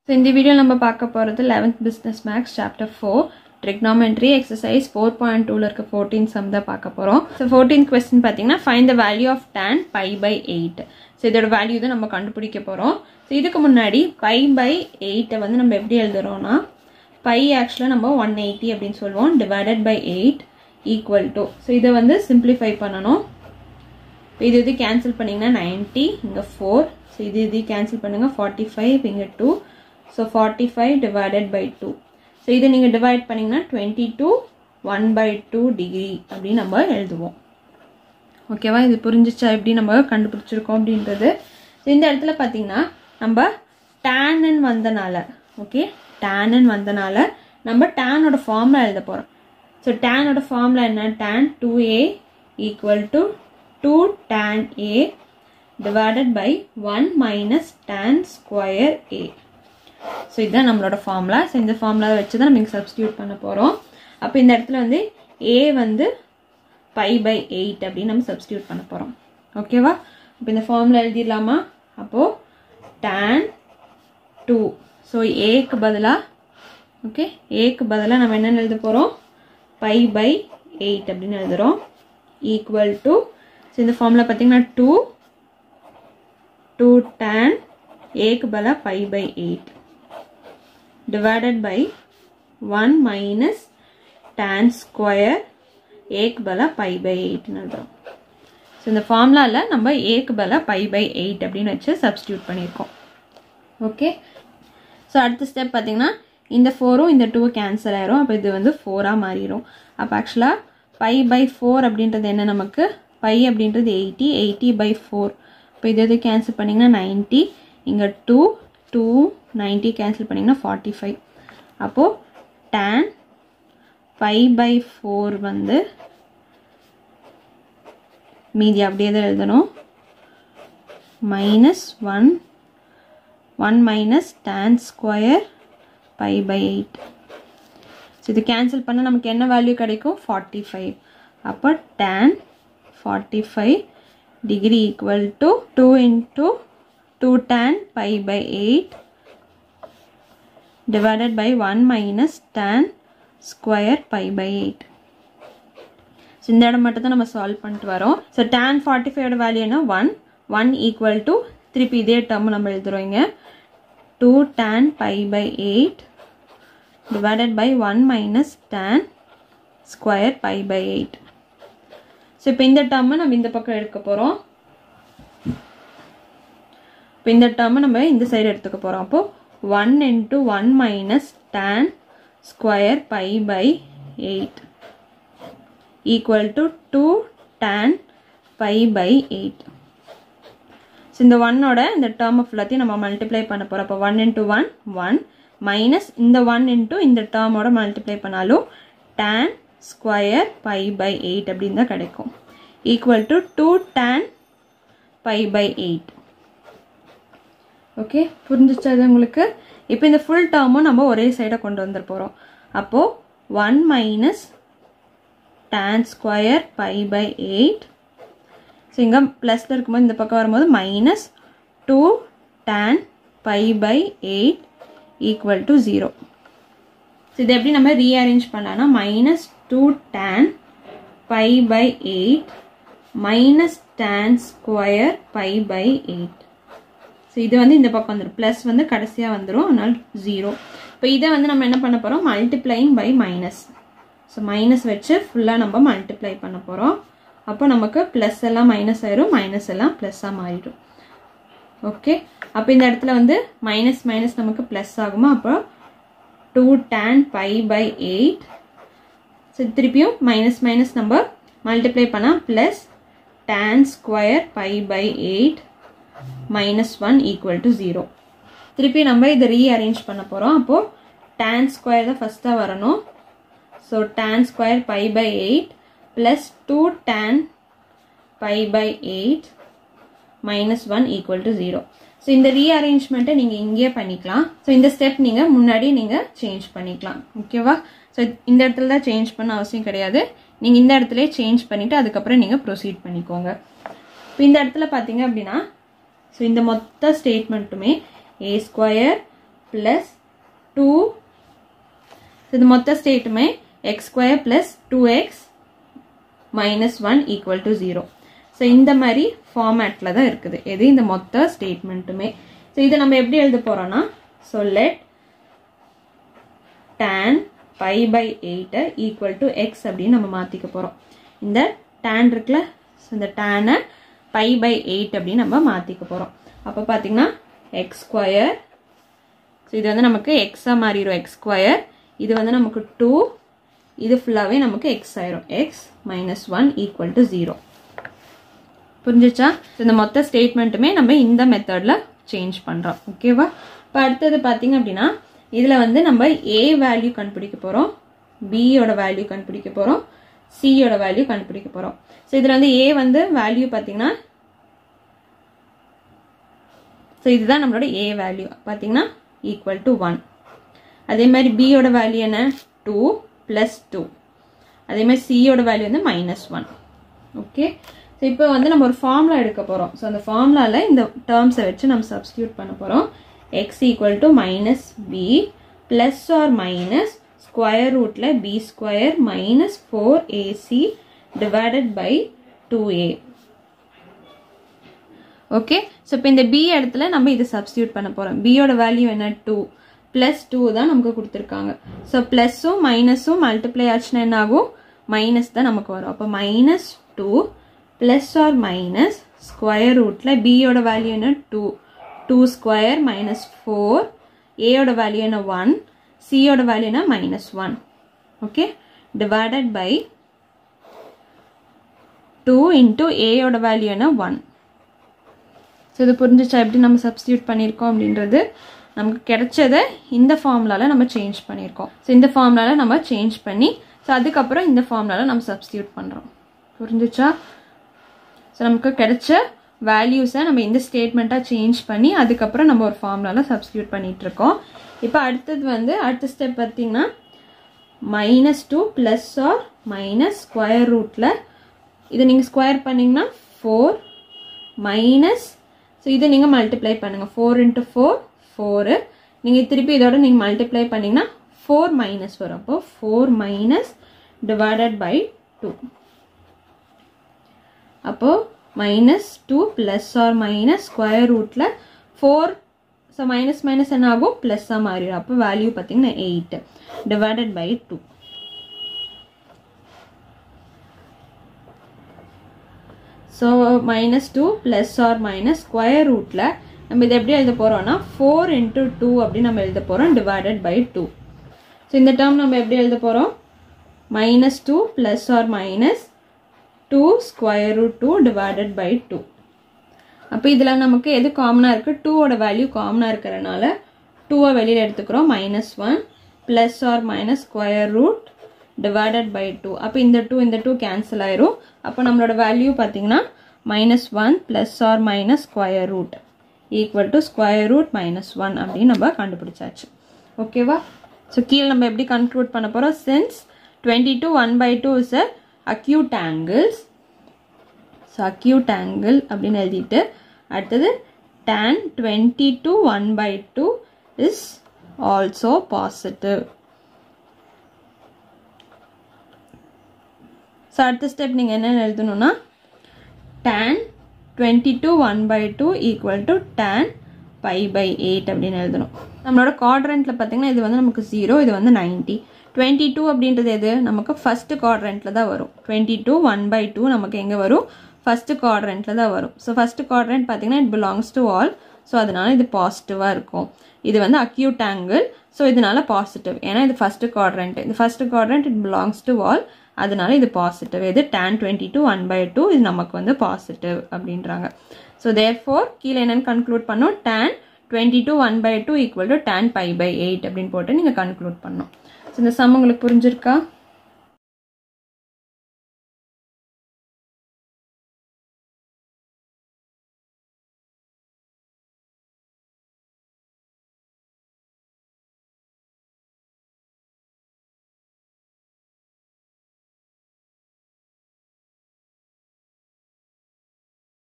so இந்த video நம்ம பார்க்க போகிறது eleventh business maths chapter four trigonometry exercise four point டூவில் இருக்க ஃபோர்டீன் சம் தான் பார்க்க போகிறோம் ஸோ ஃபோர்டீன் கொஸ்டின் பார்த்தீங்கன்னா find the value of tan pi by eight so இதோட வேல்யூ தான் நம்ம கண்டுபிடிக்க போகிறோம் ஸோ இதுக்கு முன்னாடி பை பை எயிட்டை வந்து நம்ம எப்படி எழுதுறோம்னா பை ஆக்சுவலாக நம்ம ஒன் எயிட்டி அப்படின்னு சொல்லுவோம் divided by eight equal to so இதை வந்து சிம்பிளிஃபை பண்ணணும் இது இது கேன்சல் பண்ணிங்கன்னா நைன்ட்டி இங்கே ஃபோர் ஸோ இது இது கேன்சல் பண்ணுங்கள் ஃபார்ட்டி ஃபைவ் இங்கே two so forty five divided by two so இதை நீங்கள் டிவைட் பண்ணிங்கன்னா twenty two one by two degree அப்படின்னு நம்ம எழுதுவோம் ஓகேவா இது புரிஞ்சிச்சா எப்படி நம்ம கண்டுபிடிச்சிருக்கோம் அப்படின்றது ஸோ இந்த இடத்துல பார்த்தீங்கன்னா நம்ம டேனன் வந்தனால ஓகே டேனன் வந்தனால நம்ம டேனோட ஃபார்முலா எழுத போகிறோம் ஸோ டேனோட ஃபார்முலா என்ன tan two A equal to two tan A divided by one minus tan square A so இதுதான் நம்மளோட ஃபார்முலா ஸோ இந்த ஃபார்முலா வச்சு தான் நம்ம இங்கே சப்ஸ்டியூட் பண்ண போகிறோம் அப்போ இந்த இடத்துல வந்து ஏ வந்து பை பை எயிட் அப்படின்னு நம்ம சப்ஸ்டியூட் பண்ண போகிறோம் ஓகேவா இப்போ இந்த ஃபார்முலா எழுதிடலாமா அப்போது டேன் டூ ஸோ ஏக்கு பதிலாக ஓகே ஏக்கு பதிலாக நம்ம என்னென்னு எழுத போகிறோம் பை பை எயிட் அப்படின்னு எழுதுகிறோம் ஈக்குவல் டு ஸோ இந்த ஃபார்முலா பார்த்தீங்கன்னா டூ டூ டேன் ஏக்கு பதிலாக pi by eight divided by one minus tan square ஏக்கு பதிலாக பை பை எயிட்னு எழுதுறோம் ஸோ இந்த ஃபார்முலாவில் நம்ம ஏக்கு பதிலாக பை பை எயிட் அப்படின்னு வச்சு சப்ஸ்டியூட் பண்ணியிருக்கோம் ஓகே ஸோ அடுத்த ஸ்டெப் பார்த்தீங்கன்னா இந்த ஃபோரும் இந்த டூ கேன்சல் ஆயிரும் அப்போ இது வந்து ஃபோராக மாறிடும் அப்போ ஆக்சுவலாக பை பை ஃபோர் அப்படின்றது என்ன நமக்கு பை அப்படின்றது எயிட்டி எயிட்டி பை ஃபோர் இப்போ இது எது கேன்சல் பண்ணிங்கன்னா நைன்ட்டி இங்கே டூ டூ நைன்ட்டி கேன்சல் பண்ணிங்கன்னா ஃபார்ட்டி ஃபைவ் அப்போது டேன் பை பை ஃபோர் வந்து மீதி அப்படியே தான் எழுதணும் minus one one minus tan square pi by eight so இது கேன்சல் பண்ணால் நமக்கு என்ன வேல்யூ கிடைக்கும் ஃபார்ட்டி ஃபைவ் அப்போ tan forty five degree equal to two into two tan pi by eight divided by 1 minus tan square pi by 8 so இந்த இடம் மட்டும் தான் நம்ம சால்வ் பண்ணிட்டு வரோம் ஸோ டேன் ஃபார்ட்டி ஃபைவோட வேல்யூ என்ன ஒன் ஒன் ஈக்குவல் டு திருப்பி இதே டேர்ம் நம்ம எழுதுறோம் இங்கே two tan pi by eight divided by one minus tan square pi by eight so இப்போ இந்த டேர்மை நம்ம இந்த பக்கம் எடுக்க போகிறோம் இப்போ இந்த டேர்மை நம்ம இந்த சைடு எடுத்துக்க போகிறோம் அப்போது 1 into 1 minus tan square pi by 8 equal to 2 tan pi by 8 so இந்த ஒன்னோட இந்த டேர்ம் ஃபுல்லாத்தையும் நம்ம மல்டிப்ளை பண்ண போகிறோம் அப்போ one into one one minus இந்த ஒன் இன்ட்டு இந்த டேர்மோட மல்டிப்ளை பண்ணாலும் tan square pi by eight அப்படின்னு தான் கிடைக்கும் equal to two tan pi by eight okay புரிஞ்சிச்சா அது உங்களுக்கு இப்போ இந்த ஃபுல் டேர்மும் நம்ம ஒரே சைடாக கொண்டு வந்துட போகிறோம் அப்போது one minus tan square pi by eight so இங்கே ப்ளஸில் இருக்கும்போது இந்த பக்கம் வரும்போது minus two tan pi by eight equal to zero so இதை எப்படி நம்ம ரீஅரேஞ்ச் பண்ணலாம்னா minus two tan pi by eight minus tan square pi by eight so இது வந்து இந்த பக்கம் வந்துடும் ப்ளஸ் வந்து கடைசியாக வந்துடும் அதனால் ஜீரோ இப்போ இதை வந்து நம்ம என்ன பண்ண போகிறோம் multiplying by minus so minus வச்சு ஃபுல்லாக நம்ம மல்டிப்ளை பண்ண போகிறோம் அப்போ நமக்கு ப்ளஸ் எல்லாம் மைனஸ் ஆயிரும் மைனஸ் எல்லாம் ப்ளஸ்ஸாக மாறிடும் ஓகே அப்போ இந்த இடத்துல வந்து மைனஸ் மைனஸ் நமக்கு ப்ளஸ் ஆகுமா அப்போ two tan pi by eight so திருப்பியும் மைனஸ் மைனஸ் நம்ம மல்டிப்ளை பண்ணால் plus tan square pi by eight minus one equal to zero திருப்பி நம்ம இதை ரீஅரேஞ்ச் பண்ண போகிறோம் அப்போது டேன் ஸ்கொயர் தான் ஃபஸ்ட்டாக வரணும் so tan square pi by eight plus two tan pi by eight minus one equal to zero so இந்த ரீஅரேஞ்ச்மெண்ட்டை நீங்கள் இங்கேயே பண்ணிக்கலாம் ஸோ இந்த ஸ்டெப் நீங்கள் முன்னாடி நீங்கள் சேஞ்ச் பண்ணிக்கலாம் ஓகேவா ஸோ இந்த இடத்துல தான் சேஞ்ச் பண்ண அவசியம் கிடையாது நீங்கள் இந்த இடத்துல சேஞ்ச் பண்ணிவிட்டு அதுக்கப்புறம் நீங்கள் ப்ரொசீட் பண்ணிக்கோங்க இப்போ இந்த இடத்துல பார்த்தீங்க அப்படின்னா ஸோ இந்த மொத்த ஸ்டேட்மெண்ட்டுமே ஏ ஸ்கொயர் ப்ளஸ் டூ இது மொத்த ஸ்டேட்டுமே x square plus two x minus one equal to zero so இந்த மாதிரி ஃபார்மேட்டில் தான் இருக்குது எது இந்த மொத்த ஸ்டேட்மெண்ட்டுமே ஸோ இதை நம்ம எப்படி எழுத போகிறோன்னா so let tan pi by எயிட்டை ஈக்குவல் டு எக்ஸ் அப்படின்னு நம்ம மாற்றிக்க போகிறோம் இந்த tan இருக்குல்ல ஸோ இந்த டேனை பை பை எயிட் அப்படின்னு நம்ம மாற்றிக்க போகிறோம் அப்போ பார்த்தீங்கன்னா எக்ஸ் ஸ்கொயர் ஸோ இது வந்து நமக்கு எக்ஸாக மாறிடும் எக்ஸ் ஸ்கொயர் இது வந்து நமக்கு டூ இது ஃபுல்லாகவே நமக்கு எக்ஸ் ஆயிரும் x minus one equal to zero புரிஞ்சிச்சா இந்த மொத்த ஸ்டேட்மெண்ட்டுமே நம்ம இந்த மெத்தடில் சேஞ்ச் பண்ணுறோம் ஓகேவா இப்போ அடுத்தது பார்த்தீங்க அப்படின்னா இதில் வந்து நம்ம ஏ வேல்யூ கண்டுபிடிக்க போகிறோம் பியோட வேல்யூ கண்டுபிடிக்க போகிறோம் சியோட வேல்யூ கண்டுபிடிக்க போகிறோம் ஸோ இதில் வந்து ஏ வந்து வேல்யூ பார்த்தீங்கன்னா ஸோ இதுதான் நம்மளோட ஏ வேல்யூ பார்த்தீங்கன்னா ஈக்குவல் டு ஒன் அதே மாதிரி பியோட வேல்யூ என்ன டூ ப்ளஸ் டூ அதே மாதிரி சியோட வேல்யூ வந்து மைனஸ் ஒன் ஓகே ஸோ இப்போ வந்து நம்ம ஒரு ஃபார்முலா எடுக்க போகிறோம் ஸோ அந்த ஃபார்முலாவில் இந்த டேர்ம்ஸை வச்சு நம்ம சப்ஸ்டியூட் பண்ண போகிறோம் x equal to minus b plus or minus square ரூட்டில் b square minus four ac divided by two a okay so இப்போ இந்த பி இடத்துல நம்ம இதை சப்ஸ்டியூட் பண்ண போகிறோம் பியோட வேல்யூ என்ன டூ ப்ளஸ் டூ தான் நமக்கு கொடுத்துருக்காங்க ஸோ ப்ளஸ்ஸும் மைனஸும் மல்டிப்ளை ஆச்சுன்னா என்ன ஆகும் மைனஸ் தான் நமக்கு வரும் அப்போ minus two plus or minus square ரூட்டில் பியோட வேல்யூ என்ன two two square minus four ஏயோட வேல்யூ என்ன ஒன் சியோட வேல்யூ என்ன minus one okay divided by two into ஏயோட வேல்யூ என்ன ஒன் ஸோ இது புரிஞ்சிச்சா எப்படி நம்ம சப்ஸ்டியூட் பண்ணியிருக்கோம் அப்படின்றது நமக்கு கிடைச்சதை இந்த ஃபார்முலாவில் நம்ம சேஞ்ச் பண்ணியிருக்கோம் ஸோ இந்த ஃபார்முலாவில் நம்ம சேஞ்ச் பண்ணி ஸோ அதுக்கப்புறம் இந்த ஃபார்முலாவில் நம்ம சப்ஸ்டியூட் பண்ணுறோம் புரிஞ்சிச்சா ஸோ நமக்கு கிடைச்ச வேல்யூஸை நம்ம இந்த ஸ்டேட்மெண்ட்டாக சேஞ்ச் பண்ணி அதுக்கப்புறம் நம்ம ஒரு ஃபார்முலாவில் சப்ஸ்டியூட் பண்ணிகிட்ருக்கோம் இப்போ அடுத்தது வந்து அடுத்த ஸ்டெப் பார்த்தீங்கன்னா minus two plus or minus square ரூட்டில் இதை நீங்கள் ஸ்கொயர் பண்ணிங்கன்னா ஃபோர் மைனஸ் ஸோ இதை நீங்கள் மல்டிப்ளை பண்ணுங்கள் ஃபோர் இன்ட்டு ஃபோர் ஃபோரு நீங்கள் திருப்பி இதோட நீங்கள் மல்டிப்ளை பண்ணிங்கன்னா ஃபோர் மைனஸ் வரும் அப்போ four minus divided by two அப்போது minus two plus or minus square ரூட்டில் ஃபோர் ஸோ மைனஸ் மைனஸ் என்ன ஆகும் ப்ளஸ்ஸாக மாறிடும் அப்போ வேல்யூ பார்த்தீங்கன்னா eight divided by two so minus two plus or minus square ரூட்டில் நம்ம இதை எப்படி எழுத போகிறோம்னா ஃபோர் இன்ட்டு டூ அப்படின்னு நம்ம எழுத போகிறோம் டிவைடட் பை டூ ஸோ இந்த டேர்ம் நம்ம எப்படி எழுத போகிறோம் minus two plus or minus two square root two divided by two அப்போ இதில் நமக்கு எது காமனாக இருக்குது டூவோட வேல்யூ காமனாக இருக்கிறனால டூவை வெளியில் எடுத்துக்கிறோம் minus one plus or minus square root divided by two அப்போ இந்த டூ இந்த டூ கேன்சல் ஆயிரும் அப்போ நம்மளோட வேல்யூ பார்த்தீங்கன்னா minus one plus or minus square root equal to square root minus one அப்படின்னு நம்ம கண்டுபிடிச்சாச்சு ஓகேவா ஸோ கீழே நம்ம எப்படி கன்க்ளூட் பண்ண போகிறோம் since twenty two one by two is a acute angles so acute angle அப்படின்னு எழுதிட்டு அடுத்தது tan twenty two one by two is also positive so அடுத்த ஸ்டெப் நீங்கள் என்ன எழுதணும்னா tan twenty two one by two equal to tan pi by eight அப்படின்னு எழுதணும் நம்மளோட குவாட்ரண்ட்டில் பார்த்தீங்கன்னா இது வந்து நமக்கு ஜீரோ இது வந்து நைன்ட்டி டுவெண்ட்டி டூ அப்படின்றது எது நமக்கு ஃபஸ்ட்டு குவாட்ரண்ட்டில் தான் வரும் twenty two one by two நமக்கு எங்கே வரும் ஃபஸ்ட்டு குவாட்ரண்ட்டில் தான் வரும் ஸோ ஃபஸ்ட்டு குவாட்ரண்ட் பார்த்தீங்கன்னா it belongs to all so அதனால இது பாசிட்டிவாக இருக்கும் இது வந்து அக்யூட் ஆங்கிள் ஸோ இதனால பாசிட்டிவ் ஏன்னா இது ஃபஸ்ட்டு குவாட்ரண்ட் இது first quadrant it belongs to all அதனால இது பாசிட்டிவ் இது tan twenty two one by two இது நமக்கு வந்து பாசிட்டிவ் அப்படின்றாங்க ஸோ தேர் ஃபோர் கீழே என்னென்னு கன்க்ளூட் பண்ணோம் tan twenty two one by two equal to tan pi by eight அப்படின்னு போட்டு நீங்கள் கன்க்ளூட் பண்ணோம் ஸோ இந்த சம் உங்களுக்கு புரிஞ்சிருக்கா